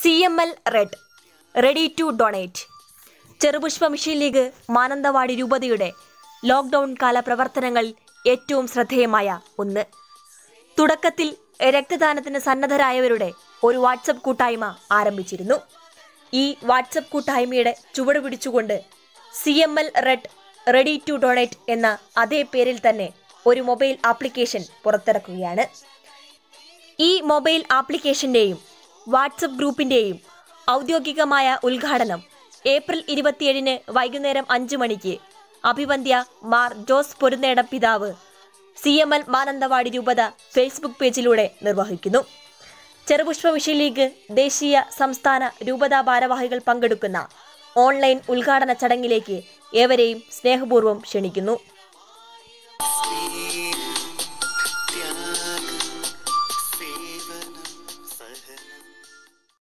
C M L red ready to donate Cherupushpa mission league Mananthavady രൂപതയുടെ lockdown കാല പ്രവർത്തനങ്ങളിൽ ഏറ്റവും ശ്രദ്ധേയമായ ഒന്ന് തുടക്കത്തിൽ രക്തദാനത്തിന് സന്നദ്ധരായവരുടെ ഒരു വാട്സപ്പ് കൂട്ടായ്മ ആരംഭിച്ചിരുന്നു ഈ വാട്സപ്പ് കൂട്ടായ്മയുടെ ചുവട് പിടിച്ചുകൊണ്ട് C M L red ready to donate എന്ന അതേ പേരിൽ തന്നെ ഒരു മൊബൈൽ ആപ്ലിക്കേഷൻ പുറത്തിറക്കുകയാണ് ഈ മൊബൈൽ ആപ്ലിക്കേഷന്റെയും വാട്സപ്പ് ഗ്രൂപ്പിന്റെയും ഔദ്യോഗികമായ ഉദ്ഘാടനം ഏപ്രിൽ ഇരുപത്തിയേഴിന് വൈകുന്നേരം അഞ്ച് മണിക്ക് അഭിവന്ധ്യ മാർ ജോസ് പൊരുന്നേടം പിതാവ് സി എം എൽ മാനന്തവാടി രൂപത ഫേസ്ബുക്ക് പേജിലൂടെ നിർവഹിക്കുന്നു ചെറുപുഷ്പ മിഷൻ ലീഗ് ദേശീയ സംസ്ഥാന രൂപതാ ഭാരവാഹികൾ പങ്കെടുക്കുന്ന ഓൺലൈൻ ഉദ്ഘാടന ചടങ്ങിലേക്ക് ഏവരെയും സ്നേഹപൂർവ്വം ക്ഷണിക്കുന്നു Speak